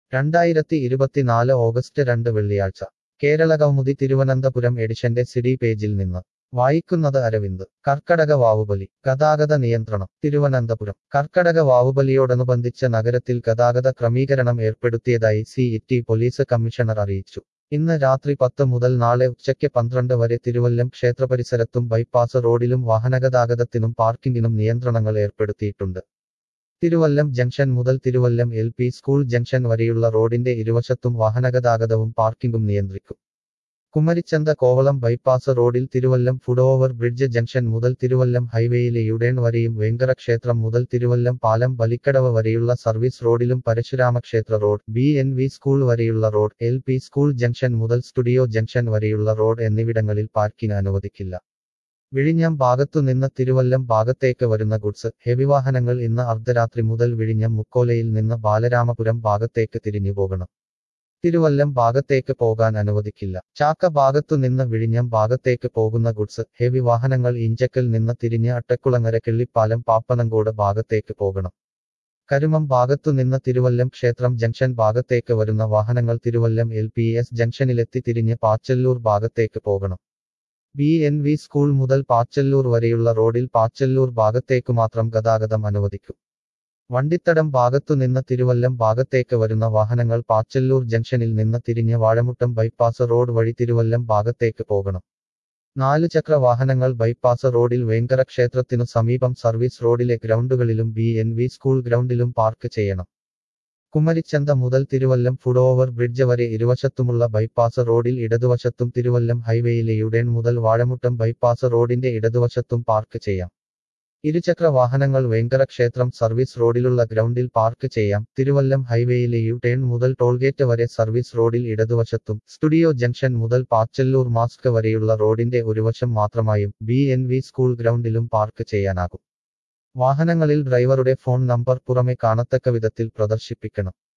രണ്ടായിരത്തി ഇരുപത്തിനാല് ഓഗസ്റ്റ് രണ്ട് വെള്ളിയാഴ്ച കേരള കൗമുദി തിരുവനന്തപുരം എഡിഷന്റെ സിഡി പേജിൽ നിന്ന് വായിക്കുന്നത് അരവിന്ദ് കർക്കടക വാവുബലി ഗതാഗത നിയന്ത്രണം തിരുവനന്തപുരം കർക്കടക വാവുബലിയോടനുബന്ധിച്ച് നഗരത്തിൽ ഗതാഗത ക്രമീകരണം ഏർപ്പെടുത്തിയതായി സി ഇറ്റി പോലീസ് കമ്മീഷണർ അറിയിച്ചു ഇന്ന് രാത്രി പത്ത് മുതൽ നാളെ ഉച്ചയ്ക്ക് പന്ത്രണ്ട് വരെ തിരുവല്ലം ക്ഷേത്രപരിസരത്തും ബൈപ്പാസ് റോഡിലും വാഹനഗതാഗതത്തിനും പാർക്കിംഗിനും നിയന്ത്രണങ്ങൾ ഏർപ്പെടുത്തിയിട്ടുണ്ട് തിരുവല്ലം ജംഗ്ഷൻ മുതൽ Thiruvallam L P school junction വരെയുള്ള റോഡിന്റെ ഇരുവശത്തും വാഹനഗതാഗതവും പാർക്കിംഗും നിയന്ത്രിക്കും കുമരിച്ചന്ത കോവളം ബൈപ്പാസ് റോഡിൽ തിരുവല്ലം ഫുട്ഓവർ ബ്രിഡ്ജ് ജംഗ്ഷൻ മുതൽ തിരുവല്ലം ഹൈവേയിലെ യുഡേൺ വരെയും വെങ്കര ക്ഷേത്രം മുതൽ തിരുവല്ലം പാലം ബലിക്കടവ് വരെയുള്ള സർവീസ് റോഡിലും പരശുരാമക്ഷേത്ര road B N V school വരെയുള്ള road L P school junction മുതൽ സ്റ്റുഡിയോ ജംഗ്ഷൻ വരെയുള്ള റോഡ് എന്നിവിടങ്ങളിൽ പാർക്കിംഗ് അനുവദിക്കില്ല വിഴിഞ്ഞം ഭാഗത്തുനിന്ന് തിരുവല്ലം ഭാഗത്തേക്ക് വരുന്ന ഗുഡ്സ് ഹെവി വാഹനങ്ങൾ ഇന്ന് അർദ്ധരാത്രി മുതൽ വിഴിഞ്ഞം മുക്കോലയിൽ നിന്ന് ബാലരാമപുരം ഭാഗത്തേക്ക് തിരിഞ്ഞു പോകണം തിരുവല്ലം ഭാഗത്തേക്ക് പോകാൻ അനുവദിക്കില്ല ചാക്ക ഭാഗത്തുനിന്ന് വിഴിഞ്ഞം ഭാഗത്തേക്ക് പോകുന്ന ഗുഡ്സ് ഹെവി വാഹനങ്ങൾ ഇഞ്ചക്കൽ നിന്ന് തിരിഞ്ഞ് അട്ടക്കുളങ്ങര കിള്ളിപ്പാലം പാപ്പനങ്കോട് ഭാഗത്തേക്ക് പോകണം കരുമം ഭാഗത്തുനിന്ന് തിരുവല്ലം ക്ഷേത്രം ജംഗ്ഷൻ ഭാഗത്തേക്ക് വരുന്ന വാഹനങ്ങൾ തിരുവല്ലം എൽ പി എസ് ജംഗ്ഷനിലെത്തി തിരിഞ്ഞ് പാച്ചല്ലൂർ ഭാഗത്തേക്ക് പോകണം ബി എൻ വി സ്കൂൾ മുതൽ പാച്ചല്ലൂർ വരെയുള്ള റോഡിൽ പാച്ചല്ലൂർ ഭാഗത്തേക്കു മാത്രം ഗതാഗതം അനുവദിക്കും വണ്ടിത്തടം ഭാഗത്തുനിന്ന് തിരുവല്ലം ഭാഗത്തേക്ക് വരുന്ന വാഹനങ്ങൾ പാച്ചല്ലൂർ ജംഗ്ഷനിൽ നിന്ന് തിരിഞ്ഞ് വാഴമുട്ടം ബൈപ്പാസ് റോഡ് വഴി തിരുവല്ലം ഭാഗത്തേക്ക് പോകണം നാലുചക്ര വാഹനങ്ങൾ ബൈപ്പാസ് റോഡിൽ വേങ്കര ക്ഷേത്രത്തിനു സമീപം സർവീസ് റോഡിലെ ഗ്രൗണ്ടുകളിലും ബി എൻ വി സ്കൂൾ ഗ്രൗണ്ടിലും പാർക്ക് ചെയ്യണം കുമരിച്ചന്ത മുതൽ തിരുവല്ലം ഫുട്ഓവർ ബ്രിഡ്ജ് വരെ ഇരുവശത്തുമുള്ള ബൈപ്പാസ് റോഡിൽ ഇടതുവശത്തും തിരുവല്ലം ഹൈവേയിലെ യുഡേൺ മുതൽ വാഴമുട്ടം ബൈപ്പാസ് റോഡിന്റെ ഇടതുവശത്തും പാർക്ക് ചെയ്യാം ഇരുചക്ര വാഹനങ്ങൾ വേങ്കര ക്ഷേത്രം സർവീസ് റോഡിലുള്ള ഗ്രൗണ്ടിൽ പാർക്ക് ചെയ്യാം തിരുവല്ലം ഹൈവേയിലെ യു ടേൺ മുതൽ ടോൾഗേറ്റ് വരെ സർവീസ് റോഡിൽ ഇടതുവശത്തും സ്റ്റുഡിയോ ജംഗ്ഷൻ മുതൽ പാച്ചല്ലൂർ മാസ്ക് വരെയുള്ള റോഡിന്റെ ഒരു വശം മാത്രമായും ബി എൻ വി സ്കൂൾ ഗ്രൗണ്ടിലും പാർക്ക് ചെയ്യാനാകും വാഹനങ്ങളിൽ ഡ്രൈവറുടെ ഫോൺ നമ്പർ പുറമെ കാണത്തക്ക വിധത്തിൽ പ്രദർശിപ്പിക്കണം